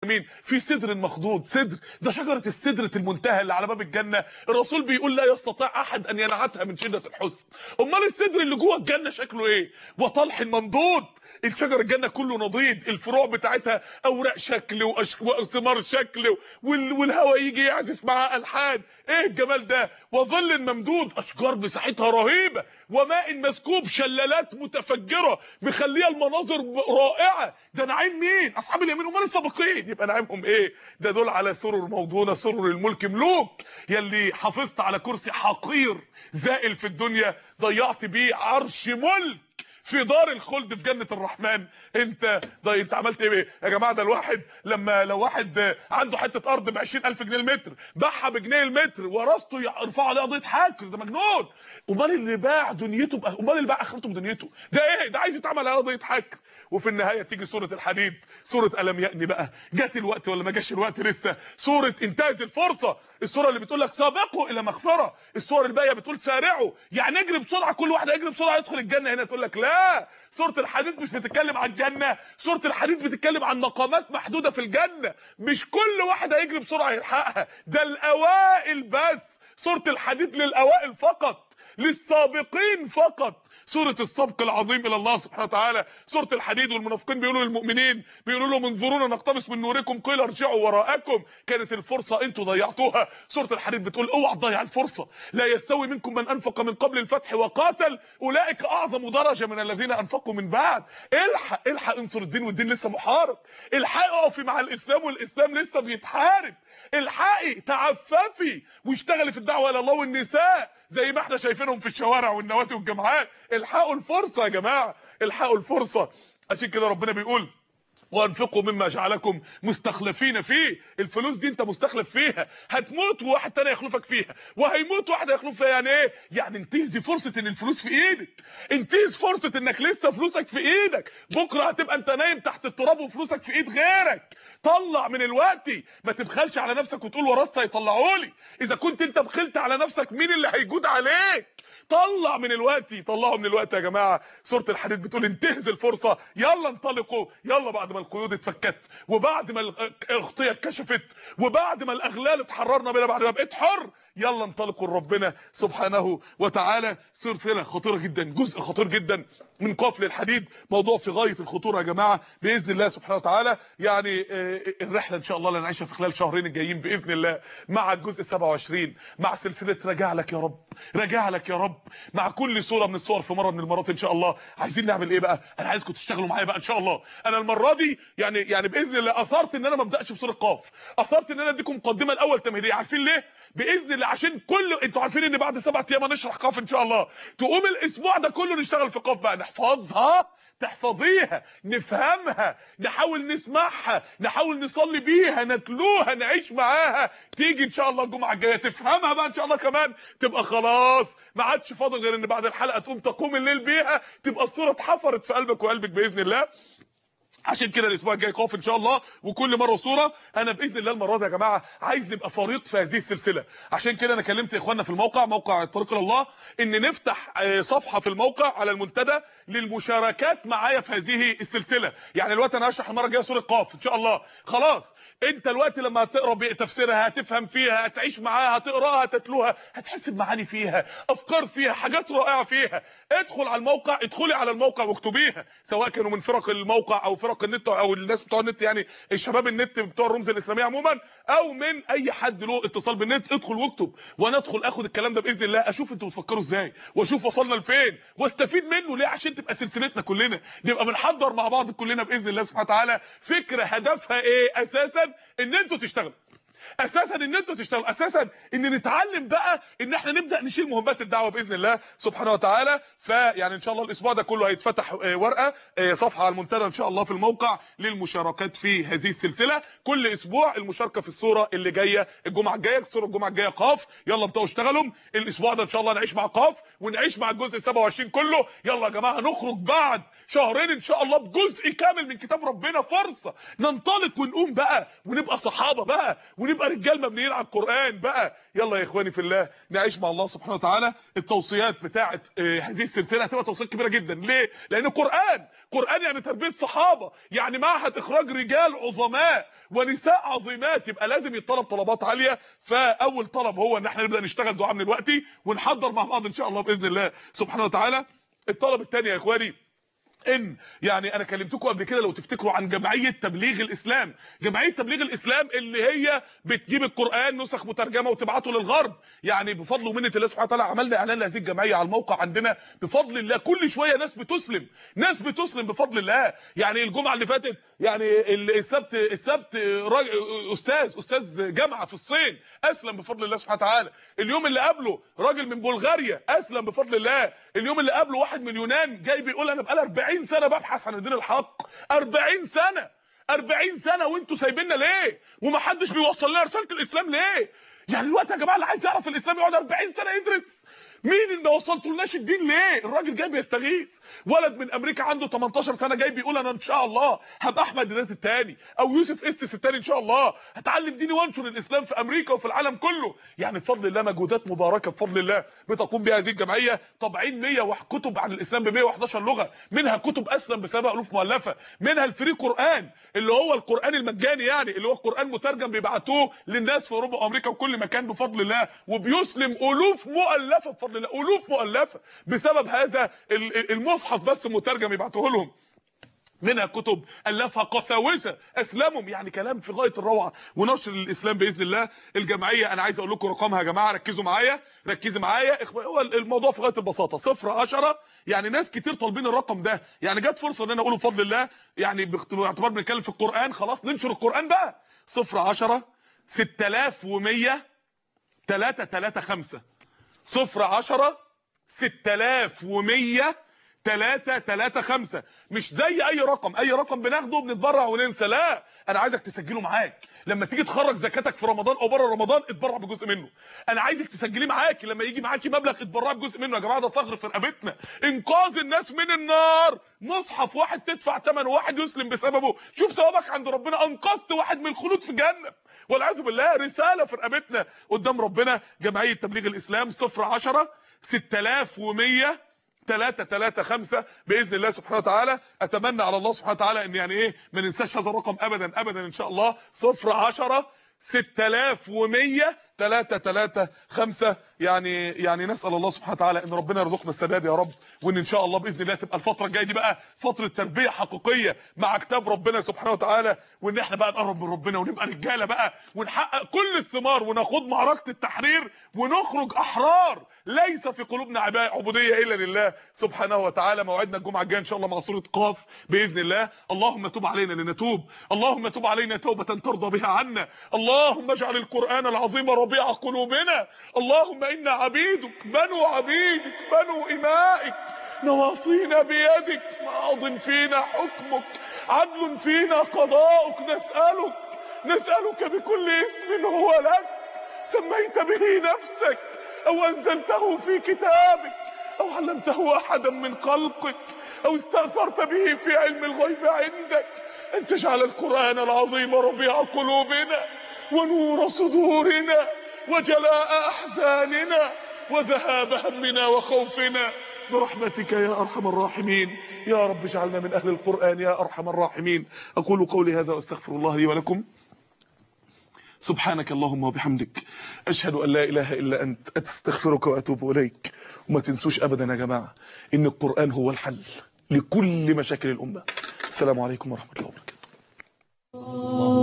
مين في سدر مخضود سدر ده شجره السدره المنتهى اللي على باب الجنه الرسول بيقول لا يستطيع احد ان ينعتها من شده الحسن امال السدر اللي جوه الجنه شكله ايه وطلح ممدود الشجر الجنه كله نضيد الفروع بتاعتها اوراق شكل وأش... وثمار شكل وال... والهواء يجي يعزف معاه الحان ايه الجمال ده وظل ممدود اشجار مساحتها رهيبه وماء مسكوب شلالات متفجره مخليه المناظر رائعه ده نعيم مين اصحاب اليمين امال السابقين يبقى نعيمهم ايه ده دول على سرر موضونه سرر الملك ملوك يلي حافظت على كرسي حقير زائل في الدنيا ضيعت بيه عرش ملك في دار الخلد في جنة الرحمن انت ده انت عملت ايه يا جماعه ده الواحد لما لو واحد عنده حته ارض ب 20000 جنيه المتر باعها بجنيه المتر ورثته يرفعوا عليه قضيه حاكر ده مجنون امال اللي باع دنيته بقى امال اللي باع اخرته بدنيته ده ايه ده عايز يتعمل عليه قضيه حاكر وفي النهايه تيجي سوره الحديد سوره الم يأني بقى جت الوقت ولا ما جاش الوقت لسه سوره انتهز الفرصه السوره اللي بتقول لك سابقوا الى مغفره السور الباقيه بتقول سارعوا يعني اجري بسرعه كل واحد يجري بسرعه يدخل الجنه هنا تقول لك لا سوره الحديد مش بتتكلم عن الجنه سوره الحديد بتتكلم عن مقامات محدوده في الجنه مش كل واحد هيجري بسرعه يلحقها ده الاوائل بس سوره الحديد للاوائل فقط للسابقين فقط سورة السبق العظيم إلى الله سبحانه وتعالى سورة الحديد والمنافقين بيقولوا للمؤمنين بيقولوا لهم انظرونا نقتبس من نوركم قيل ارجعوا وراءكم كانت الفرصة انتوا ضيعتوها سورة الحديد بتقول اوعى تضيع الفرصة لا يستوي منكم من أنفق من قبل الفتح وقاتل أولئك أعظم درجة من الذين أنفقوا من بعد الحق الحق انصر الدين والدين لسه محارب الحق اقفي مع الإسلام والإسلام لسه بيتحارب الحقي تعففي واشتغلي في الدعوة إلى الله والنساء زي ما احنا شايفينهم في الشوارع والنوادي والجامعات الحقوا الفرصه يا جماعه الحقوا الفرصه عشان كده ربنا بيقول وانفقوا مما جعلكم مستخلفين فيه الفلوس دي انت مستخلف فيها هتموت وواحد تاني يخلفك فيها وهيموت واحد يخلف فيها يعني ايه يعني انتهزي فرصه ان الفلوس في ايدك انتهز فرصه انك لسه فلوسك في ايدك بكره هتبقى انت نايم تحت التراب وفلوسك في ايد غيرك طلع من الوقت ما تبخلش على نفسك وتقول ورثت هيطلعوا لي اذا كنت انت بخلت على نفسك مين اللي هيجود عليك طلع من الوقت طلعوا من الوقت يا جماعه سوره الحديد بتقول انتهز الفرصه يلا انطلقوا يلا بعد ما القيود اتفكت وبعد ما الاغطيه اتكشفت وبعد ما الاغلال اتحررنا بينا بعد ما بقيت حر يلا انطلقوا لربنا سبحانه وتعالى سلسله خطيره جدا جزء خطير جدا من قفل الحديد موضوع في غايه الخطوره يا جماعه باذن الله سبحانه وتعالى يعني الرحله ان شاء الله اللي هنعيشها في خلال شهرين الجايين باذن الله مع الجزء 27 مع سلسله راجع لك يا رب راجع لك يا رب مع كل صوره من الصور في مره من المرات ان شاء الله عايزين نعمل ايه بقى انا عايزكم تشتغلوا معايا بقى ان شاء الله انا المره دي يعني يعني باذن الله اثرت ان انا ما ابداش بسوره قاف اثرت ان انا اديكم مقدمه الاول تمهيديه عارفين ليه باذن الله عشان كل انتوا عارفين ان بعد سبعة ايام هنشرح قاف ان شاء الله تقوم الاسبوع ده كله نشتغل في قاف بقى نحفظها تحفظيها نفهمها نحاول نسمعها نحاول نصلي بيها نتلوها نعيش معاها تيجي ان شاء الله الجمعه الجايه تفهمها بقى ان شاء الله كمان تبقى خلاص ما عادش فاضل غير ان بعد الحلقه تقوم تقوم الليل بيها تبقى الصوره اتحفرت في قلبك وقلبك باذن الله عشان كده الاسبوع الجاي قاف ان شاء الله وكل مره صوره انا باذن الله المره دي يا جماعه عايز نبقى فريق في هذه السلسله عشان كده انا كلمت اخواننا في الموقع موقع الطريق الى الله ان نفتح صفحه في الموقع على المنتدى للمشاركات معايا في هذه السلسله يعني دلوقتي انا هشرح المره الجايه سوره قاف ان شاء الله خلاص انت الوقت لما هتقرا تفسيرها هتفهم فيها هتعيش معاها هتقراها هتتلوها هتحس بمعاني فيها افكار فيها حاجات رائعه فيها ادخل على الموقع ادخلي على الموقع واكتبيها سواء كانوا من فرق الموقع او فرق النت او الناس بتوع النت يعني الشباب النت بتوع الرمز الاسلاميه عموما او من اي حد له اتصال بالنت ادخل واكتب وانا ادخل اخد الكلام ده باذن الله اشوف انتوا بتفكروا ازاي واشوف وصلنا لفين واستفيد منه ليه عشان تبقى سلسلتنا كلنا نبقى بنحضر مع بعض كلنا باذن الله سبحانه وتعالى فكره هدفها ايه اساسا ان انتوا تشتغلوا اساسا ان انتوا تشتغلوا اساسا ان نتعلم بقى ان احنا نبدا نشيل مهمات الدعوه باذن الله سبحانه وتعالى فيعني ان شاء الله الاسبوع ده كله هيتفتح ورقه صفحه على المنتدى ان شاء الله في الموقع للمشاركات في هذه السلسله كل اسبوع المشاركه في الصوره اللي جايه الجمعه الجايه الصوره الجمعه الجايه قاف يلا ابداوا اشتغلوا الاسبوع ده ان شاء الله نعيش مع قاف ونعيش مع الجزء 27 كله يلا يا جماعه نخرج بعد شهرين ان شاء الله بجزء كامل من كتاب ربنا فرصه ننطلق ونقوم بقى ونبقى صحابه بقى ونبقى رجال مبنيين على القران بقى يلا يا اخواني في الله نعيش مع الله سبحانه وتعالى التوصيات بتاعه آه، هذه السلسله هتبقى توصيات كبيره جدا ليه لان قران قران يعني تربيه صحابه يعني معهد اخراج رجال عظماء ونساء عظيمات يبقى لازم يطلب طلبات عاليه فاول طلب هو ان احنا نبدا نشتغل دعاء من دلوقتي ونحضر مع بعض ان شاء الله باذن الله سبحانه وتعالى الطلب الثاني يا اخواني ان يعني انا كلمتكم قبل كده لو تفتكروا عن جمعيه تبليغ الاسلام جمعيه تبليغ الاسلام اللي هي بتجيب القران نسخ مترجمه وتبعته للغرب يعني بفضل ومنه الله سبحانه وتعالى عملنا اعلان لهذه الجمعيه على الموقع عندنا بفضل الله كل شويه ناس بتسلم ناس بتسلم بفضل الله يعني الجمعه اللي فاتت يعني السبت السبت راجل استاذ استاذ جامعه في الصين اسلم بفضل الله سبحانه وتعالى اليوم اللي قبله راجل من بلغاريا اسلم بفضل الله اليوم اللي قبله واحد من يونان جاي بيقول انا بقالي 40 سنه ببحث عن الدين الحق 40 سنه 40 سنه وانتوا سايبيننا ليه ومحدش بيوصل لنا رساله الاسلام ليه يعني الوقت يا جماعه اللي عايز يعرف الاسلام يقعد 40 سنه يدرس مين اللي ما وصلتولناش الدين ليه الراجل جاي بيستغيث ولد من امريكا عنده 18 سنه جاي بيقول انا ان شاء الله هبقى احمد الناس الثاني او يوسف استس الثاني ان شاء الله هتعلم ديني وانشر الاسلام في امريكا وفي العالم كله يعني بفضل الله مجهودات مباركه بفضل الله بتقوم بها هذه الجمعيه طابعين 100 كتب عن الاسلام ب 111 لغه منها كتب اسلم بسبع الوف مؤلفه منها الفري قران اللي هو القران المجاني يعني اللي هو القران مترجم بيبعتوه للناس في اوروبا وامريكا وكل مكان بفضل الله وبيسلم الوف مؤلفه بفضل الله الوف مؤلفه بسبب هذا ال- ال- المصحف بس مترجم يبعتوه لهم منها كتب الفها قساوسه اسلمهم يعني كلام في غايه الروعه ونشر الاسلام باذن الله الجمعيه انا عايز اقول لكم رقمها يا جماعه ركزوا معايا ركزوا معايا إخوة- هو الموضوع في غايه البساطه 0 10 يعني ناس كتير طالبين الرقم ده يعني جت فرصه ان انا اقوله بفضل الله يعني باخت- باعتبار بنتكلم في القران خلاص ننشر القران بقى 0 10 6100 335 0 10 6100 3 3 5 مش زي اي رقم اي رقم بناخده بنتبرع وننسى لا انا عايزك تسجله معاك لما تيجي تخرج زكاتك في رمضان او بره رمضان اتبرع بجزء منه انا عايزك تسجليه معاكي لما يجي معاكي مبلغ اتبرع بجزء منه يا جماعه ده ثغر في رقبتنا انقاذ الناس من النار مصحف واحد تدفع ثمنه واحد يسلم بسببه شوف ثوابك عند ربنا انقذت واحد من الخلود في جهنم والعياذ بالله رساله في رقبتنا قدام ربنا جمعيه تبليغ الاسلام 0 10 6100 3 3 5 باذن الله سبحانه وتعالى اتمنى على الله سبحانه وتعالى ان يعني ايه ما ننساش هذا الرقم ابدا ابدا ان شاء الله 0 10 6100 3 3 5 يعني يعني نسال الله سبحانه وتعالى ان ربنا يرزقنا السداد يا رب وان ان شاء الله باذن الله تبقى الفتره الجايه دي بقى فتره تربيه حقيقيه مع كتاب ربنا سبحانه وتعالى وان احنا بقى نقرب من ربنا ونبقى رجاله بقى ونحقق كل الثمار وناخد معركه التحرير ونخرج احرار ليس في قلوبنا عبا- عبوديه الا لله سبحانه وتعالى موعدنا الجمعه الجايه ان شاء الله مع سوره قاف باذن الله اللهم تب علينا لنتوب اللهم تب علينا توبه ترضى بها عنا اللهم اجعل القران العظيم ربيع قلوبنا اللهم انا عبيدك بنو عبيدك بنو امائك نواصينا بيدك ماض فينا حكمك عدل فينا قضاؤك نسالك نسالك بكل اسم هو لك سميت به نفسك او انزلته في كتابك او علمته احدا من خلقك او استاثرت به في علم الغيب عندك ان تجعل القران العظيم ربيع قلوبنا ونور صدورنا وجلاء احزاننا وذهاب همنا وخوفنا برحمتك يا ارحم الراحمين يا رب اجعلنا من اهل القران يا ارحم الراحمين اقول قولي هذا واستغفر الله لي ولكم سبحانك اللهم وبحمدك اشهد ان لا اله الا انت استغفرك واتوب اليك وما تنسوش ابدا يا جماعه ان القران هو الحل لكل مشاكل الامه السلام عليكم ورحمه الله وبركاته